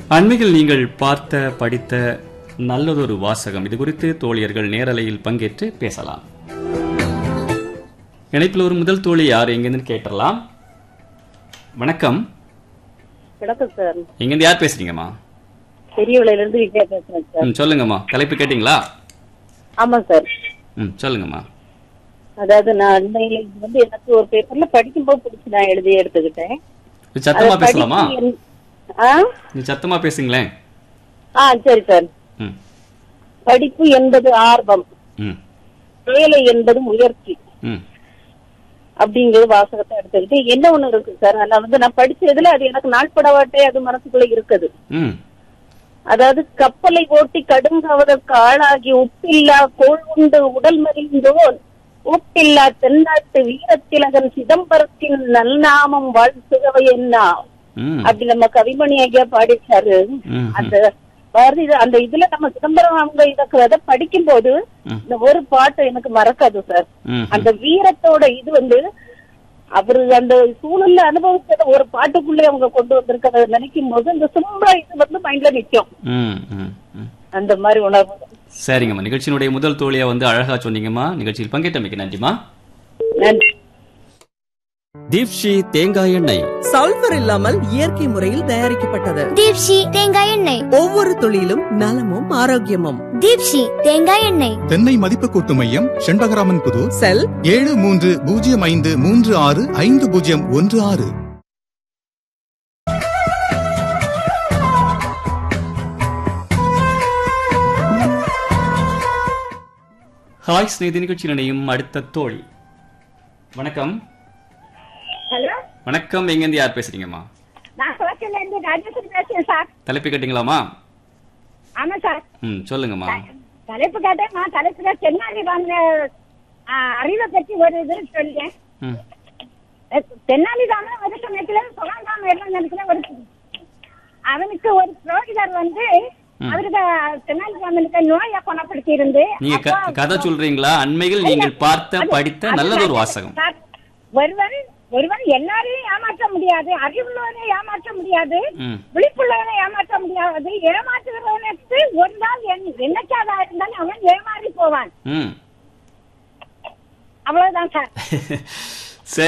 அண்மையில் நீங்கள் பார்த்த படித்த நல்லதொரு வாசகம் இது குறித்து தோழியர்கள் நேரலையில் பங்கேற்று பேசலாம் இணைப்பில் ஒரு முதல் தோழி யார் எங்கேருந்து கேட்டலாம் வணக்கம் வணக்கம் சார் எங்கேருந்து யார் பேசுறீங்கம்மா பெரியவளையில இருந்து விஜயா பேசுறேன் சார் ம் சொல்லுங்கம்மா தலைப்பு கேட்டிங்களா ஆமா சார் ம் சொல்லுங்கம்மா அதாவது நான் அண்மையில இது வந்து எனக்கு ஒரு பேப்பர்ல படிக்கும்போது பிடிச்சி நான் எழுதி எடுத்துக்கிட்டேன் இது சத்தமா அதை பேசலாமா படிச்சு என்- ஆ நீ சத்தமா பேசுங்களேன் ஆ சரி சார் ம் படிப்பு என்பது ஆர்வம் ம் வேலை என்பது முயற்சி ம் அப்படிங்கிற வாசகத்தை எடுத்துக்கிட்டு என்ன ஒண்ணு இருக்கு சார் அதுல வந்து நான் படிச்சதுல அது எனக்கு நாட்படவாட்டே அது மனசுக்குள்ள இருக்குது ம் அதாவது கப்பலை ஓட்டி கடுங்காவதற்கு ஆளாகி உப்பில்லா கோள் உண்டு உடல் மறிந்தோன் உப்பில்லா தென்னாட்டு வீரத்திலகன் சிதம்பரத்தின் நல்நாமம் வாழ்த்துகவை என்ன ம் அப்படி நம்ம கவிமணி ஐயா பாடிச்சாரு ம் அந்த பாரதி அந்த இதுல நம்ம சிதம்பரம் அவங்க இதை படிக்கும் போது ம். இந்த ஒரு பாட்டு எனக்கு மறக்காது சார் ம் அந்த வீரத்தோட இது வந்து அவரு அந்த சூழல்ல அனுபவிச்சத ஒரு பாட்டுக்குள்ளே அவங்க கொண்டு வந்திருக்கிறத நினைக்கும் போது அந்த சும்மா இது வந்து மைண்ட்ல நிக்கும் ம் ம் ம் அந்த மாதிரி உணர்வு சரிங்கம்மா நிகழ்ச்சியினுடைய முதல் தோழியா வந்து அழகா சொன்னீங்கம்மா நிகழ்ச்சியில் பங்கேற்றமைக்கு நன்றிம்மா நன்றி தீப்ஷி தேங்காய் எண்ணெய் சல்பர் இல்லாமல் இயற்கை முறையில் தயாரிக்கப்பட்டது தீப்ஷி தேங்காய் எண்ணெய் ஒவ்வொரு துளியிலும் நலமும் ஆரோக்கியமும் தீப்ஷி தேங்காய் எண்ணெய் தென்னை மதிப்பு கூட்டு மையம் செண்பகராமன் புதூர் செல் ஏழு மூன்று பூஜ்ஜியம் ஐந்து மூன்று ஆறு ஐந்து பூஜ்ஜியம் ஒன்று ஆறு ஹாய் ஸ்நேதி நிகழ்ச்சி நினையும் அடுத்த தோழி வணக்கம் ஹலோ வணக்கம் எங்கேருந்து யார் பேசுறீங்கம்மா நான் குளத்துல இருந்து ராஜேஸ்வரி பேசுறேன் சார் தலைப்பு கேட்டீங்களாமா ஆமா சார் ம் சொல்லுங்கம்மா தலைப்பு கேட்டேன் நான் தலைப்புல தென்னாலி ராமன அறிவை பற்றி ஒரு இது சொல்றேன் ம் தென்னாலி ராமன் ஒரு சமயத்துல சுகாந்தாம எல்லாம் நினைக்கிற ஒரு அவனுக்கு ஒரு புரோகிதர் வந்து அவருக்கு தென்னாலி ராமனுக்கு நோயை குணப்படுத்தி இருந்து நீங்க க- அப்போ- கதை சொல்றீங்களா அண்மையில் நீங்கள் பார்த்த படித்த நல்லதொரு வாசகம் சார், ஒருவன் ஒருவன் எல்லாரையும் ஏமாற்ற முடியாது அறிவுள்ளவனை ஏமாற்ற முடியாது ம் விழிப்புள்ளவனை ஏமாற்ற முடியாது ஏமாற்றுகிறவனுக்கு ஒரு நாள் என்- என்னைக்காதா இருந்தாலும் அவன் ஏமாறி போவான் ம் அவ்வளவுதான் சார்